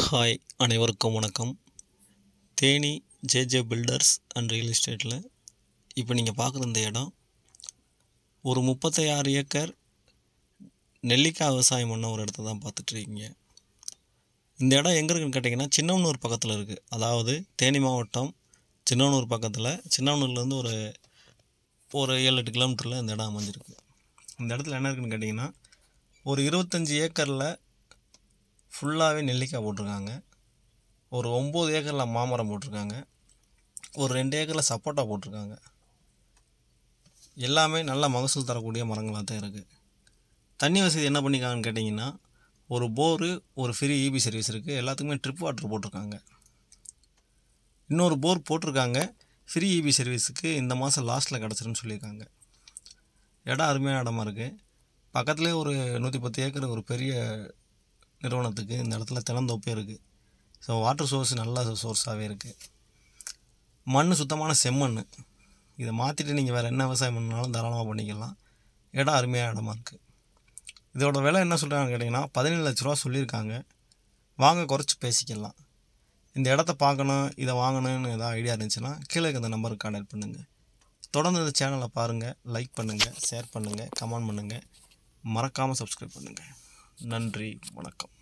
hi அனைவருக்கும் வணக்கம் Theni JJ builders and real எஸ்டேட்டில் இப்போ நீங்கள் பார்க்குற இந்த இடம் ஒரு முப்பத்தையாறு ஏக்கர் நெல்லிக்காய் விவசாயம் பண்ண ஒரு இடத்த தான் பார்த்துட்ருக்கீங்க இந்த இடம் எங்கே இருக்குன்னு கேட்டிங்கன்னா சின்னமனூர் பக்கத்தில் இருக்குது அதாவது தேனி மாவட்டம் சின்னமனூர் பக்கத்தில் சின்னமனூர்லேருந்து ஒரு ஒரு ஏழு எட்டு கிலோமீட்டரில் இந்த இடம் அமைஞ்சிருக்கு இந்த இடத்துல என்ன இருக்குன்னு கேட்டிங்கன்னா ஒரு இருபத்தஞ்சி ஏக்கரில் ஃபுல்லாகவே நெல்லிக்காய் போட்டிருக்காங்க ஒரு ஒம்பது ஏக்கரில் மாமரம் போட்டிருக்காங்க ஒரு ரெண்டு ஏக்கரில் சப்போட்டா போட்டிருக்காங்க எல்லாமே நல்ல மகசூல் தரக்கூடிய மரங்களாக தான் இருக்குது தண்ணி வசதி என்ன பண்ணியிருக்காங்கன்னு கேட்டிங்கன்னா ஒரு போரு ஒரு ஃப்ரீ இபி சர்வீஸ் இருக்குது எல்லாத்துக்குமே ட்ரிப் வாட்டர் போட்டிருக்காங்க இன்னொரு போர் போட்டிருக்காங்க ஃப்ரீ இபி சர்வீஸுக்கு இந்த மாதம் லாஸ்ட்டில் கிடச்சிருன்னு சொல்லியிருக்காங்க இடம் அருமையான இடமா இருக்குது பக்கத்துலேயே ஒரு நூற்றி பத்து ஏக்கர் ஒரு பெரிய நிறுவனத்துக்கு இந்த இடத்துல திறந்தோப்பே இருக்குது ஸோ வாட்டர் சோர்ஸ் நல்ல சோர்ஸாகவே இருக்குது மண் சுத்தமான செம்மண் இதை மாற்றிட்டு நீங்கள் வேறு என்ன விவசாயம் பண்ணாலும் தாராளமாக பண்ணிக்கலாம் இடம் அருமையான இடமா இருக்குது இதோட விலை என்ன சொல்கிறாங்கன்னு கேட்டிங்கன்னா பதினேழு லட்ச ரூபா சொல்லியிருக்காங்க வாங்க குறைச்சி பேசிக்கலாம் இந்த இடத்த பார்க்கணும் இதை வாங்கணும்னு ஏதாவது ஐடியா இருந்துச்சுன்னா கீழே இருக்க இந்த நம்பருக்கு கான்டாக்ட் பண்ணுங்கள் தொடர்ந்து இந்த சேனலை பாருங்கள் லைக் பண்ணுங்கள் ஷேர் பண்ணுங்கள் கமெண்ட் பண்ணுங்கள் மறக்காமல் சப்ஸ்கிரைப் பண்ணுங்கள் நன்றி வணக்கம்